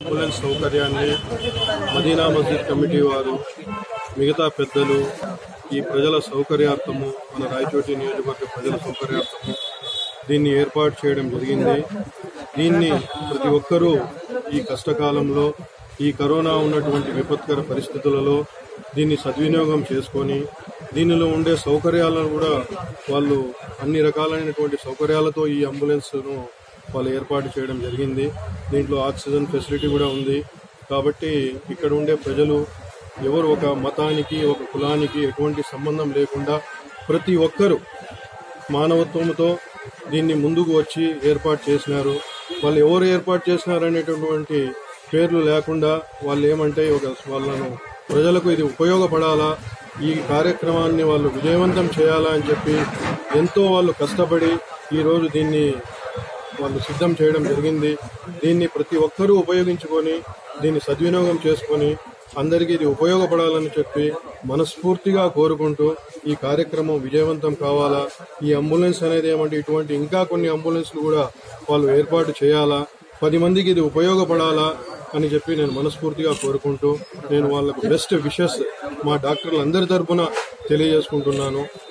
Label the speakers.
Speaker 1: ambulance సౌకర్యాన్ని మదీనా మస్జిద్ committee వారు మిగతా పెద్దలు ఈ ప్రజల సౌకర్యార్థము మన రాయచోటి నియోజకవర్గ ప్రజల సౌకర్యార్థము దీన్ని ఏర్పాటు చేయడం జరిగింది దీన్ని ప్రతి ఒక్కరూ ఈ కష్టకాలంలో ఈ కరోనా ఉన్నటువంటి విపత్కర పరిస్థితులలో దీన్ని సద్వినియోగం చేసుకొని దీనిలో ఉండే సౌకర్యాలను కూడా వాళ్ళు అన్ని రకాలైనటువంటి సౌకర్యాలతో ఈ అంబులెన్స్ను వాళ్ళు ఏర్పాటు చేయడం జరిగింది దీంట్లో ఆక్సిజన్ ఫెసిలిటీ కూడా ఉంది కాబట్టి ఇక్కడ ఉండే ప్రజలు ఎవరు ఒక మతానికి ఒక కులానికి ఎటువంటి సంబంధం లేకుండా ప్రతి ఒక్కరూ మానవత్వంతో దీన్ని ముందుకు వచ్చి ఏర్పాటు చేసినారు వాళ్ళు ఎవరు ఏర్పాటు చేసినారు అనేటటువంటి పేర్లు లేకుండా వాళ్ళు ఏమంటే ఒక వాళ్ళను ప్రజలకు ఇది ఉపయోగపడాలా ఈ కార్యక్రమాన్ని వాళ్ళు విజయవంతం చేయాలా అని చెప్పి ఎంతో వాళ్ళు కష్టపడి ఈరోజు దీన్ని వాళ్ళు సిద్ధం చేయడం జరిగింది దీన్ని ప్రతి ఒక్కరూ ఉపయోగించుకొని దీన్ని సద్వినియోగం చేసుకొని అందరికీ ఇది ఉపయోగపడాలని చెప్పి మనస్ఫూర్తిగా కోరుకుంటూ ఈ కార్యక్రమం విజయవంతం కావాలా ఈ అంబులెన్స్ అనేది ఏమంటే ఇటువంటి ఇంకా కొన్ని అంబులెన్స్లు కూడా వాళ్ళు ఏర్పాటు చేయాలా పది మందికి ఇది ఉపయోగపడాలా అని చెప్పి నేను మనస్ఫూర్తిగా కోరుకుంటూ నేను వాళ్ళకు బెస్ట్ విషెస్ మా డాక్టర్లు అందరి తరపున తెలియజేసుకుంటున్నాను